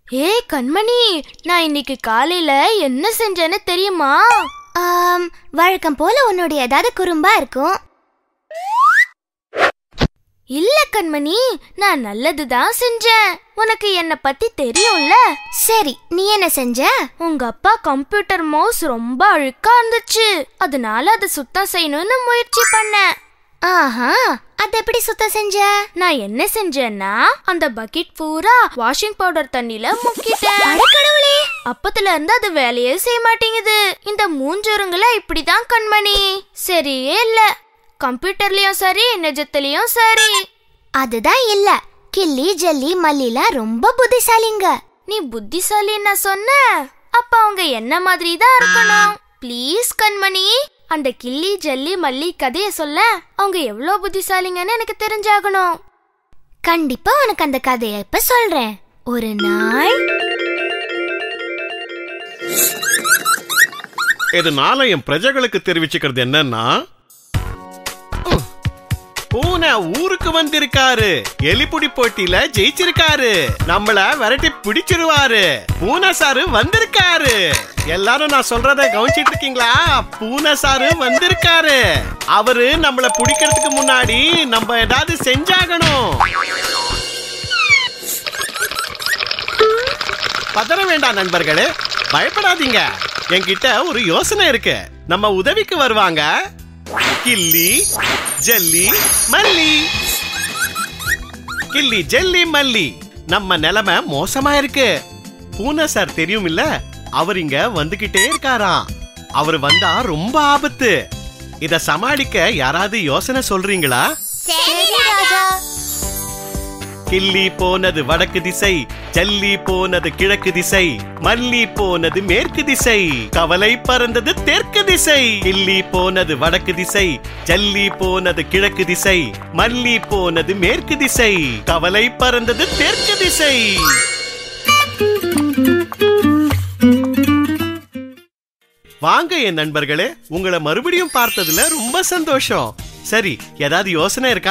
ஏய் கண்மணி நான் இன்னைக்கு காலையில என்ன செஞ்சேன்னு தெரியுமா ஆம், வழக்கம் போல உன்னுடைய ஏதாவது குறும்பா இருக்கும் இல்ல கண்மணி நான் நல்லதுதான் செஞ்சேன் உனக்கு என்ன பத்தி தெரியும்ல சரி நீ என்ன செஞ்ச உங்க அப்பா கம்ப்யூட்டர் மவுஸ் ரொம்ப அழுக்கா இருந்துச்சு அதனால அதை சுத்தம் செய்யணும்னு முயற்சி பண்ணேன் ஆஹா அத எப்படி சுத்தம் செஞ்ச நான் என்ன செஞ்சேன்னா அந்த பக்கெட் பூரா வாஷிங் பவுடர் தண்ணில முக்கிட்டேன் கடவுளே அப்பத்துல இருந்து அது வேலையே செய்ய மாட்டேங்குது இந்த மூஞ்சுருங்கள இப்படிதான் கண்மணி சரியே இல்ல கம்ப்யூட்டர்லயும் சரி நிஜத்துலயும் சரி அதுதான் இல்ல கிள்ளி ஜல்லி மல்லிலாம் ரொம்ப புத்திசாலிங்க நீ புத்திசாலி நான் சொன்ன அப்ப அவங்க என்ன மாதிரி தான் இருக்கணும் ப்ளீஸ் கண்மணி அந்த கிள்ளி ஜல்லி மல்லி கதைய சொல்ல அவங்க எவ்வளவு புத்திசாலிங்கன்னு எனக்கு தெரிஞ்சாகணும் கண்டிப்பா உனக்கு அந்த கதையை இப்ப சொல்றேன் ஒரு நாள் இதனால என் பிரஜைகளுக்கு தெரிவிச்சுக்கிறது என்னன்னா உம், பூனை ஊருக்கு வந்திருக்காரு எலிப்புடி போட்டியில ஜெயிச்சிருக்காரு நம்மள விரட்டி பிடிச்சிருவாரு பூனை சாரு வந்திருக்காரு எல்லாரும் நான் சொல்றத கவனிச்சிட்டு இருக்கீங்களா பூனை சாரு வந்திருக்காரு அவரு நம்மள பிடிக்கிறதுக்கு முன்னாடி நம்ம ஏதாவது செஞ்சாகணும் பதற வேண்டாம் நண்பர்களே பயப்படாதீங்க என்கிட்ட ஒரு யோசனை இருக்கு நம்ம உதவிக்கு வருவாங்க கில்லி ஜல்லி மல்லி கில்லி ஜல்லி மல்லி நம்ம நிலைமை மோசமா இருக்கு பூனை சார் தெரியும் இல்ல அவர் இங்க வந்துகிட்டே இருக்காராம் அவர் வந்தா ரொம்ப ஆபத்து இத சமாளிக்க யாராவது யோசனை சொல்றீங்களா கிள்ளி போனது வடக்கு திசை ஜல்லி போனது கிழக்கு திசை மல்லி போனது மேற்கு திசை கவலை பறந்தது தெற்கு திசை கிள்ளி போனது வடக்கு திசை ஜல்லி போனது கிழக்கு திசை மல்லி போனது மேற்கு திசை கவலை பறந்தது தெற்கு திசை வாங்க என் நண்பர்களே உங்களை மறுபடியும் பார்த்ததுல ரொம்ப சந்தோஷம் சரி ஏதாவது யோசனை இருக்கா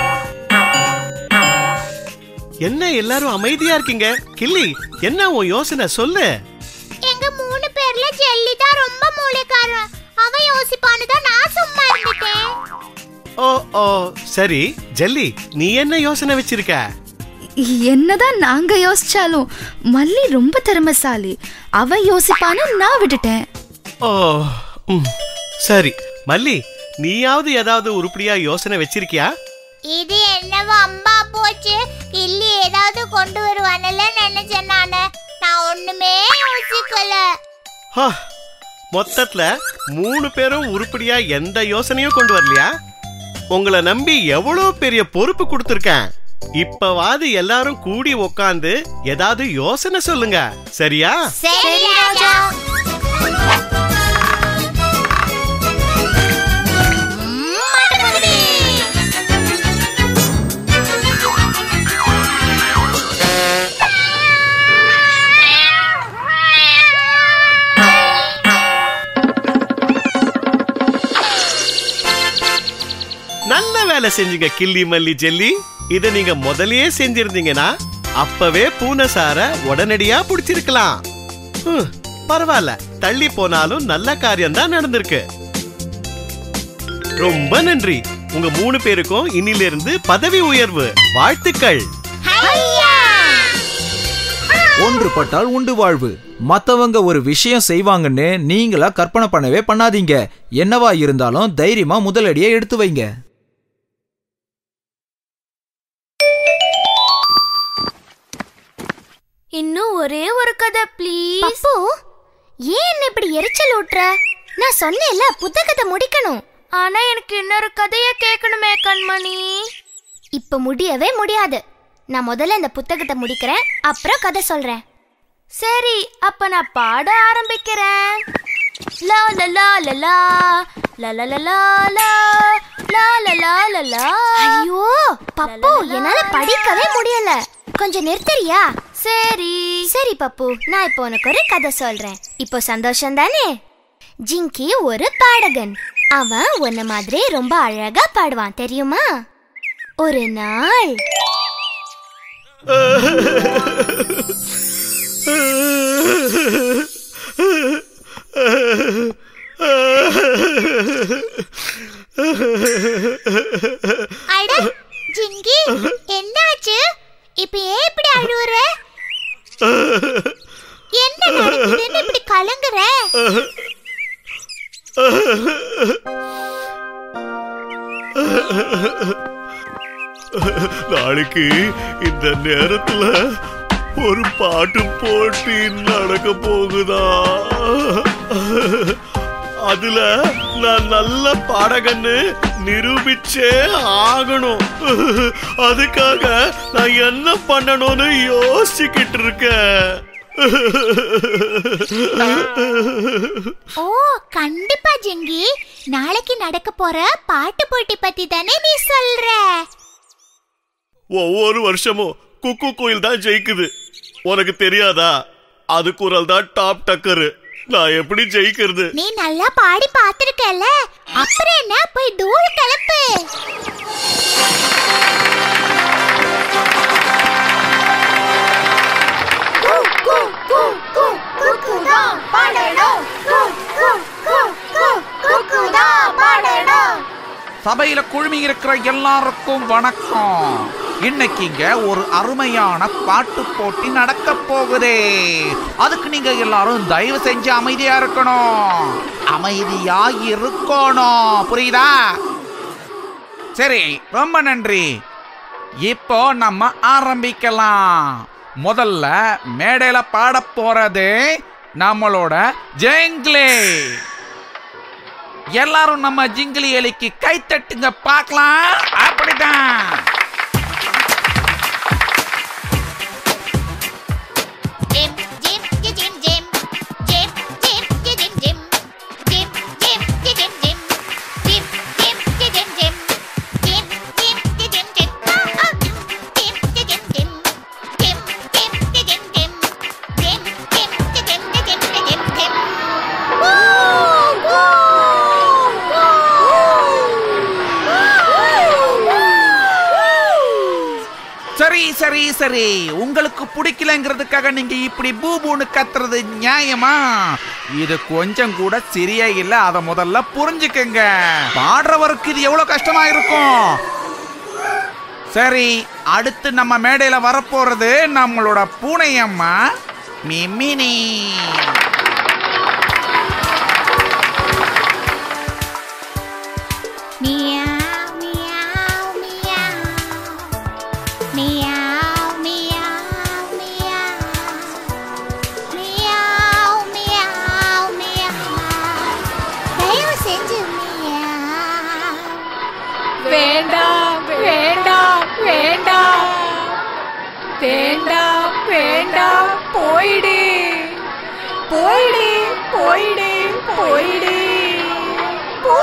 என்ன எல்லாரும் அமைதியா இருக்கீங்க கிள்ளி என்ன உன் யோசனை சொல்லு எங்க மூணு பேர்ல ஜெல்லி தான் ரொம்ப மூளைக்காரன் அவன் யோசிப்பான்னு தான் நான் சும்மா இருந்துட்டேன் ஓ ஓ சரி ஜெல்லி நீ என்ன யோசனை வச்சிருக்க என்னதான் நாங்க யோசிச்சாலும் மல்லி ரொம்ப திறமைசாலி அவ யோசிப்பான்னு நான் விட்டுட்டேன் ஓ ம், சரி மல்லி நீயாவது ஏதாவது உருப்படியா யோசனை வச்சிருக்கியா இது என்னவோ அம்பா போச்சு கிள்ளி ஏதாவது கொண்டு வருவானல நினைச்சேன் நானு நான் ஒண்ணுமே யோசிக்கல ஹா, மொத்தத்துல மூணு பேரும் உருப்படியா எந்த யோசனையும் கொண்டு வரலையா உங்களை நம்பி எவ்வளவு பெரிய பொறுப்பு கொடுத்துருக்கேன் இப்பவாது எல்லாரும் கூடி உக்காந்து ஏதாவது யோசனை சொல்லுங்க சரியா சரி ராஜா நல்ல வேலை செஞ்சீங்க கிள்ளி மல்லி ஜெல்லி இத நீங்க முதல்லயே செஞ்சிருந்தீங்கன்னா அப்பவே பூனை சார உடனடியா புடிச்சிருக்கலாம் ஹம், பரவாயில்ல தள்ளி போனாலும் நல்ல காரியம் தான் நடந்திருக்கு ரொம்ப நன்றி உங்க மூணு பேருக்கும் இன்னிலிருந்து பதவி உயர்வு வாழ்த்துக்கள் ஒன்றுபட்டால் உண்டு வாழ்வு மத்தவங்க ஒரு விஷயம் செய்வாங்கன்னு நீங்களா கற்பனை பண்ணவே பண்ணாதீங்க என்னவா இருந்தாலும் தைரியமா முதலடியை எடுத்து வைங்க இன்னும் ஒரே ஒரு கதை ப்ளீஸ் பப்பு ஏன் என்ன இப்படி எரிச்சல் ஊட்டுற நான் சொன்னேன்ல புத்தகத்தை முடிக்கணும் ஆனா எனக்கு இன்னொரு கதைய கேட்கணுமே கண்மணி இப்ப முடியவே முடியாது நான் முதல்ல இந்த புத்தகத்தை முடிக்கிறேன் அப்புறம் கதை சொல்றேன் சரி அப்ப நான் பாட ஆரம்பிக்கிறேன் லா லா லா லா லா லா லா லா லா லா லா லா லா லா லா ஐயோ பப்பு என்னால படிக்கவே முடியல கொஞ்சம் நிறுத்தறியா சரி சரி பப்பு நான் இப்போ உனக்கு ஒரு கதை சொல்றேன் இப்போ சந்தோஷம் தானே ஜிங்கி ஒரு பாடகன் அவன் உன்ன மாதிரி ரொம்ப அழகா பாடுவான் தெரியுமா ஒரு நாள் அட ஜிங்கி என்னாச்சு இப்ப ஏன் இப்படி அழுவுற என்ன நடக்குதுன்னு இப்படி கலங்குற நாளைக்கு இந்த நேரத்துல ஒரு பாட்டு போட்டி நடக்க போகுதா அதுல நான் நல்ல பாடகன்னு நிரூபிச்சே ஆகணும் அதுக்காக நான் என்ன பண்ணணும்னு யோசிச்சுக்கிட்டு இருக்கேன் ஓ கண்டிப்பா ஜிங்கி நாளைக்கு நடக்க போற பாட்டு போட்டி பத்தி தானே நீ சொல்ற ஒவ்வொரு வருஷமும் குக்கு கோயில் தான் ஜெயிக்குது உனக்கு தெரியாதா அது குரல் தான் டாப் டக்கரு நான் எப்படி ஜெயிக்கிறது நீ நல்லா பாடி பாத்திருக்கல அப்புறம் என்ன போய் தூள் கிளப்பு சபையில குழுமி இருக்கிற எல்லாருக்கும் வணக்கம் இன்னைக்கு இங்க ஒரு அருமையான பாட்டு போட்டி நடக்க போகுதே அதுக்கு நீங்க எல்லாரும் தயவு செஞ்சு அமைதியா இருக்கணும் அமைதியா இருக்கணும் புரியுதா சரி ரொம்ப நன்றி இப்போ நம்ம ஆரம்பிக்கலாம் முதல்ல மேடையில பாட போறது நம்மளோட ஜெயங்லே எல்லாரும் நம்ம ஜிங்கிலி எலிக்கு கை தட்டுங்க பார்க்கலாம் அப்படிதான் ஜிம் ஜிம் ஜி ஜிம் ஜிம் ஜிம் ஜிம் ஜி ஜிம் ஜிம் ஜிம் ஜிம் ஜி ஜிம் ஜிம் ஜிம் ஜிம் ஜி ஜிம் ஜிம் ஜிம் ஜிம் ஜி ஜிம் ஜிம் ஆ, ஆ. ஜிம் ஜி ஜிம் ஜிம் ஜிம் ஜிம் ஜி ஜிம் ஜிம் ஜிம் ஜிம் ஜி ஜிம் ஜி ஜிம் ஜி ஜிம் ஜிம் வூ வூ சரி சரி சரி உங்களுக்கு பிடிக்கலங்கிறதுக்காக நீங்க இப்படி பூபூன்னு கத்துறது நியாயமா இது கொஞ்சம் கூட சரியா இல்ல அத முதல்ல புரிஞ்சுக்கங்க பாடுறவருக்கு இது எவ்வளவு கஷ்டமா இருக்கும் சரி அடுத்து நம்ம மேடையில வரப்போறது நம்மளோட பூனை அம்மா மிமினி மியாவ் மியாவ் மியாவ் மியாவ் மியாவ் மியாவ் மியாவ் மியாவ் மியாவ் தயவு செஞ்சு மியாவ் வேண்டாம் வேண்டாம் வேண்டாம் வேண்டாம் வேண்டாம் போயிடு போயிடு போயிடு போயிடு போ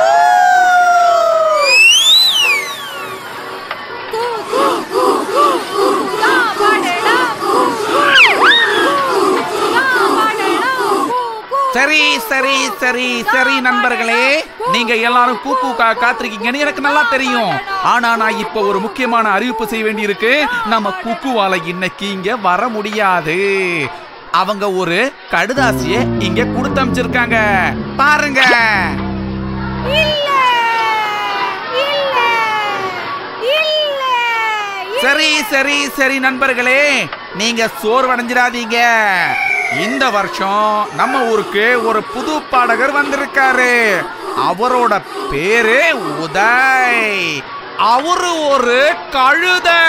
கூ, கூ, கூ, கூ, கூ, கா, பாடடா, கூ, கூ, கூ, கா, பாடடா, கூ, கூ. சரி சரி சரி சரி நண்பர்களே நீங்க எல்லாரும் கூக்கு கா காத்திருக்கீங்கன்னு எனக்கு நல்லா தெரியும் ஆனா நான் இப்ப ஒரு முக்கியமான அறிவிப்பு செய்ய வேண்டியிருக்கு நம்ம குக்குவால இன்னைக்கு இங்க வர முடியாது அவங்க ஒரு கடுதாசிய இங்க கொடுத்து அமைச்சிருக்காங்க பாருங்க இல்ல இல்ல இல்ல சரி சரி சரி நண்பர்களே நீங்க சோர்வடைஞ்சிடாதீங்க இந்த வருஷம் நம்ம ஊருக்கு ஒரு புது பாடகர் வந்திருக்காரு அவரோட பேரு உதய் அவரு ஒரு கழுதை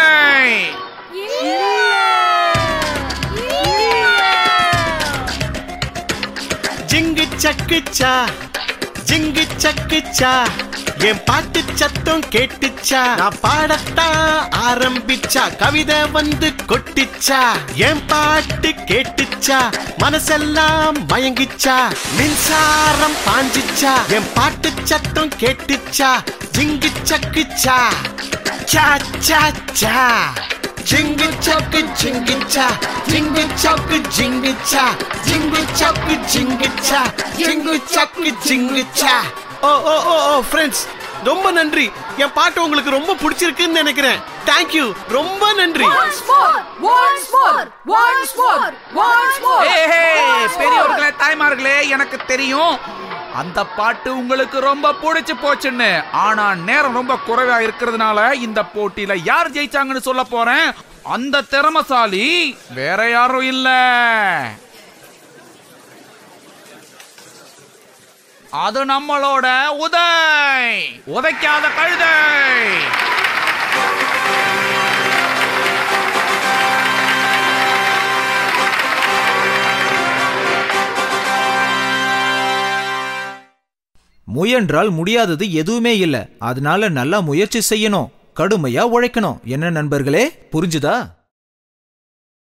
ஜிங்கு சக்குச்சா ஜிங்கு சக்குச்சா என் பாட்டு சத்தம் கேட்டுச்சா நான் பாடத்தான் ஆரம்பிச்சா கவிதை வந்து கொட்டிச்சா என் பாட்டு கேட்டுச்சா மனசெல்லாம் மயங்கிச்சா மின்சாரம் பாஞ்சிச்சா என் பாட்டு சத்தம் கேட்டுச்சா ஜிங்கு சக்குச்சா சா சா சா ஜிங்கு சக்கு ஜிங்கு சா ஜிங்கு சக்கு ஜிங்கு சா ஜிங்கு சக்கு ஜிங்கு சா ஜிங்கு சக்கு ஜிங்கு சா ஓ ஓ ஓ ஓ ஃப்ரெண்ட்ஸ் ரொம்ப நன்றி என் பாட்டு உங்களுக்கு ரொம்ப பிடிச்சிருக்குன்னு நினைக்கிறேன் தேங்க்யூ ரொம்ப நன்றி Once more, once more, once more, once more. ஏஹே, பெரியவர்களே தாய்மார்களே எனக்கு தெரியும் அந்த பாட்டு உங்களுக்கு ரொம்ப பிடிச்சு போச்சுன்னு ஆனா நேரம் ரொம்ப குறைவா இருக்கிறதுனால இந்த போட்டியில யார் ஜெயிச்சாங்கன்னு சொல்ல போறேன் அந்த திறமசாலி வேற யாரும் இல்ல அது நம்மளோட உதய் உதைக்காத கழுதை முயன்றால் முடியாதது எதுவுமே இல்ல அதனால நல்லா முயற்சி செய்யணும் கடுமையா உழைக்கணும் என்ன நண்பர்களே புரிஞ்சுதா